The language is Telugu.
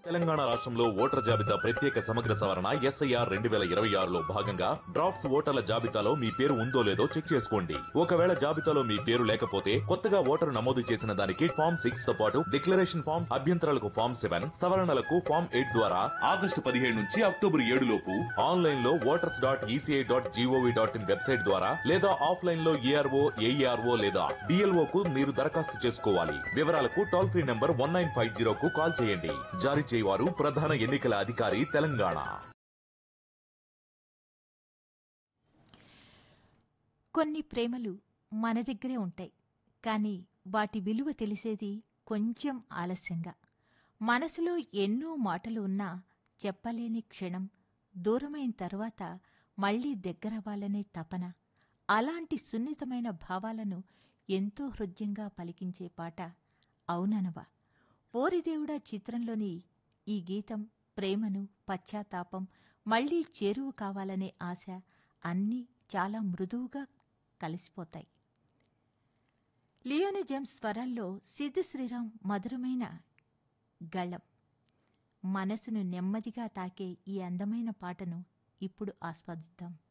తెలంగాణ రాష్ట్రంలో ఓటర్ జాబితా ప్రత్యేక సమగ్ర సవరణ ఎస్ఐఆర్ రెండు వేల ఇరవై ఆరులో భాగంగా డ్రాఫ్ట్స్ ఓటర్ల జాబితాలో మీ పేరు ఉందో లేదో చెక్ చేసుకోండి ఒకవేళ జాబితాలో మీ పేరు లేకపోతే కొత్తగా ఓటరు నమోదు చేసిన దానికి ఫామ్ సిక్స్ తో పాటు డిక్లరేషన్ ఫామ్ అభ్యంతరాలకు ఫామ్ సెవెన్ సవరణలకు ఫామ్ ఎయిట్ ద్వారా ఆగస్టు పదిహేడు నుంచి అక్టోబర్ ఏడు లోపు ఆన్లైన్ లో voters dot ECI dot GOV dot in website ద్వారా లేదా ఆఫ్లైన్ లో ఏఆర్ఓ ఏఈఆర్ఓ లేదా డిఎల్ఓ కు మీరు దరఖాస్తు చేసుకోవాలి వివరాలకు toll free number one nine five zero కు కాల్ చేయండి జారీ చేయవారు ప్రధాన ఎన్నికల అధికారి తెలంగాణ కొన్ని ప్రేమలు మన దగ్గరే ఉంటాయి కానీ వాటి విలువ తెలిసేది కొంచెం ఆలస్యంగా మనసులో ఎన్నో మాటలు ఉన్నా చెప్పలేని క్షణం దూరమైన తర్వాత మళ్ళీ దగ్గరవ్వాలనే తపన అలాంటి సున్నితమైన భావాలను ఎంతో హృద్యంగా పలికించే పాట అవుననవా ఓరిదేవుడా చిత్రంలోని ఈ గీతం ప్రేమను పశ్చాత్తాపం మళ్ళీ చేరువు కావాలనే ఆశ అన్నీ చాలా మృదువుగా కలిసిపోతాయి లియోని జేమ్స్ స్వరాల్లో సిద్ధ శ్రీరామ్ మధురమైన గళం మనసును నెమ్మదిగా తాకే ఈ అందమైన పాటను ఇప్పుడు ఆస్వాదిద్దాం